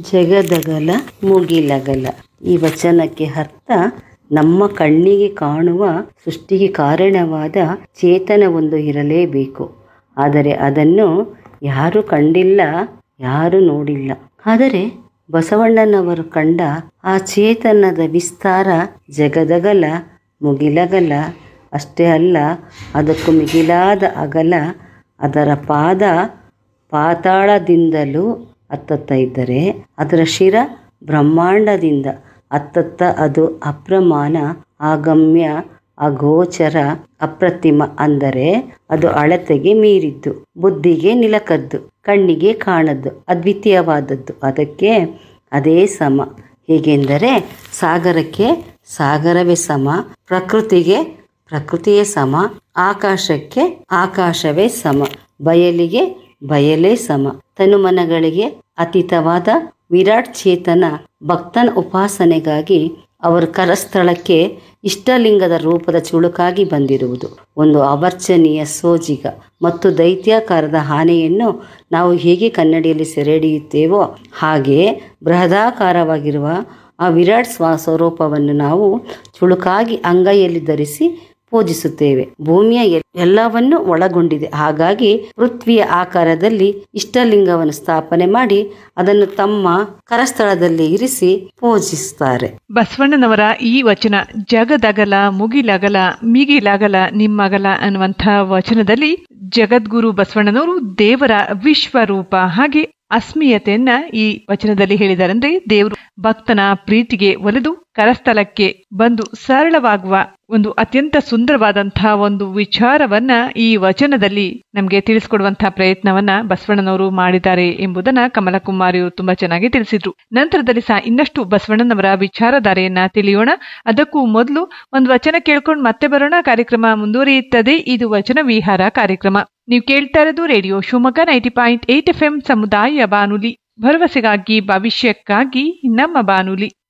ಜಗದಗಲ ಮುಗಿಲಗಲ ಈ ವಚನಕ್ಕೆ ಅರ್ಥ ನಮ್ಮ ಕಣ್ಣಿಗೆ ಕಾಣುವ ಸೃಷ್ಟಿಗೆ ಕಾರಣವಾದ ಚೇತನವೊಂದು ಇರಲೇಬೇಕು ಆದರೆ ಅದನ್ನು ಯಾರು ಕಂಡಿಲ್ಲ ಯಾರು ನೋಡಿಲ್ಲ ಆದರೆ ಬಸವಣ್ಣನವರು ಕಂಡ ಆ ಚೇತನದ ವಿಸ್ತಾರ ಜಗದಗಲ ಮುಗಿಲಗಲ ಅಷ್ಟೇ ಅಲ್ಲ ಅದಕ್ಕೂ ಮಿಗಿಲಾದ ಅಗಲ ಅದರ ಪಾದ ಪಾತಾಳದಿಂದಲೂ ಹತ್ತತ್ತ ಇದ್ದರೆ ಅದರ ಶಿರ ಬ್ರಹ್ಮಾಂಡದಿಂದ ಹತ್ತತ್ತ ಅದು ಅಪ್ರಮಾಣ ಆಗಮ್ಯ ಅಗೋಚರ ಅಪ್ರತಿಮ ಅಂದರೆ ಅದು ಅಳತೆಗೆ ಮೀರಿದ್ದು ಬುದ್ಧಿಗೆ ನಿಲಕದ್ದು ಕಣ್ಣಿಗೆ ಕಾಣದ್ದು ಅದ್ವಿತೀಯವಾದದ್ದು ಅದಕ್ಕೆ ಅದೇ ಸಮ ಹೇಗೆಂದರೆ ಸಾಗರಕ್ಕೆ ಸಾಗರವೇ ಸಮ ಪ್ರಕೃತಿಗೆ ಪ್ರಕೃತಿಯೇ ಸಮ ಆಕಾಶಕ್ಕೆ ಆಕಾಶವೇ ಸಮ ಬಯಲಿಗೆ ಬಯಲೇ ಸಮ ತನುಮನಗಳಿಗೆ ಅತೀತವಾದ ವಿರಾಟ್ ಚೇತನ ಭಕ್ತನ ಉಪಾಸನೆಗಾಗಿ ಅವರ ಕರಸ್ಥಳಕ್ಕೆ ಇಷ್ಟಲಿಂಗದ ರೂಪದ ಚುಳುಕಾಗಿ ಬಂದಿರುವುದು ಒಂದು ಅವರ್ಚನೀಯ ಸೋಜಿಗ ಮತ್ತು ದೈತ್ಯಾಕಾರದ ಆನೆಯನ್ನು ನಾವು ಹೇಗೆ ಕನ್ನಡಿಯಲ್ಲಿ ಸೆರೆ ಹಿಡಿಯುತ್ತೇವೋ ಹಾಗೆ ಬೃಹದಾಕಾರವಾಗಿರುವ ಆ ವಿರಾಟ್ ಸ್ವ ಸ್ವರೂಪವನ್ನು ನಾವು ಚುಳುಕಾಗಿ ಅಂಗೈಯಲ್ಲಿ ಧರಿಸಿ ಪೂಜಿಸುತ್ತೇವೆ ಭೂಮಿಯ ಎ- ಎಲ್ಲವನ್ನೂ ಒಳಗೊಂಡಿದೆ ಹಾಗಾಗಿ ಪೃಥ್ವಿಯ ಆಕಾರದಲ್ಲಿ ಇಷ್ಟಲಿಂಗವನ್ನು ಸ್ಥಾಪನೆ ಮಾಡಿ ಅದನ್ನು ತಮ್ಮ ಕರಸ್ಥಳದಲ್ಲಿ ಇರಿಸಿ ಪೂಜಿಸುತ್ತಾರೆ ಬಸವಣ್ಣನವರ ಈ ವಚನ ಜಗದಗಲ ಮುಗಿಲಗಲ ಮಿಗಿಲಗಲ ನಿಮ್ಮಗಲ ಅನ್ನುವಂಥ ವಚನದಲ್ಲಿ ಜಗದ್ಗುರು ಬಸವಣ್ಣನವರು ದೇವರ ವಿಶ್ವರೂಪ ಹಾಗೆ ಅಸ್ಮಿಯತೆಯನ್ನ ಈ ವಚನದಲ್ಲಿ ಹೇಳಿದಾರಂದ್ರೆ ದೇವರು ಭಕ್ತನ ಪ್ರೀತಿಗೆ ಒಲಿದು ಕರಸ್ಥಲಕ್ಕೆ ಬಂದು ಸರಳವಾಗುವ ಒಂದು ಅತ್ಯಂತ ಸುಂದರವಾದಂತಹ ಒಂದು ವಿಚಾರವನ್ನ ಈ ವಚನದಲ್ಲಿ ನಮಗೆ ತಿಳಿಸ್ಕೊಡುವಂತಹ ಪ್ರಯತ್ನವನ್ನ ಬಸವಣ್ಣನವರು ಮಾಡಿದ್ದಾರೆ ಎಂಬುದನ್ನ ಕಮಲಕುಮಾರಿಯವರು ತುಂಬಾ ಚೆನ್ನಾಗಿ ತಿಳಿಸಿದ್ರು ನಂತರದಲ್ಲಿ ಸಹ ಇನ್ನಷ್ಟು ಬಸವಣ್ಣನವರ ವಿಚಾರಧಾರೆಯನ್ನ ತಿಳಿಯೋಣ ಅದಕ್ಕೂ ಮೊದಲು ಒಂದು ವಚನ ಕೇಳ್ಕೊಂಡು ಮತ್ತೆ ಬರೋಣ ಕಾರ್ಯಕ್ರಮ ಮುಂದುವರಿಯುತ್ತದೆ ಇದು ವಚನ ವಿಹಾರ ಕಾರ್ಯಕ್ರಮ ನೀವು ಕೇಳ್ತಾ ಇರೋದು radio Shivamogga ninety point eight F M ಸಮುದಾಯ ಬಾನುಲಿ ಭರವಸೆಗಾಗಿ ಭವಿಷ್ಯಕ್ಕಾಗಿ ನಮ್ಮ ಬಾನುಲಿ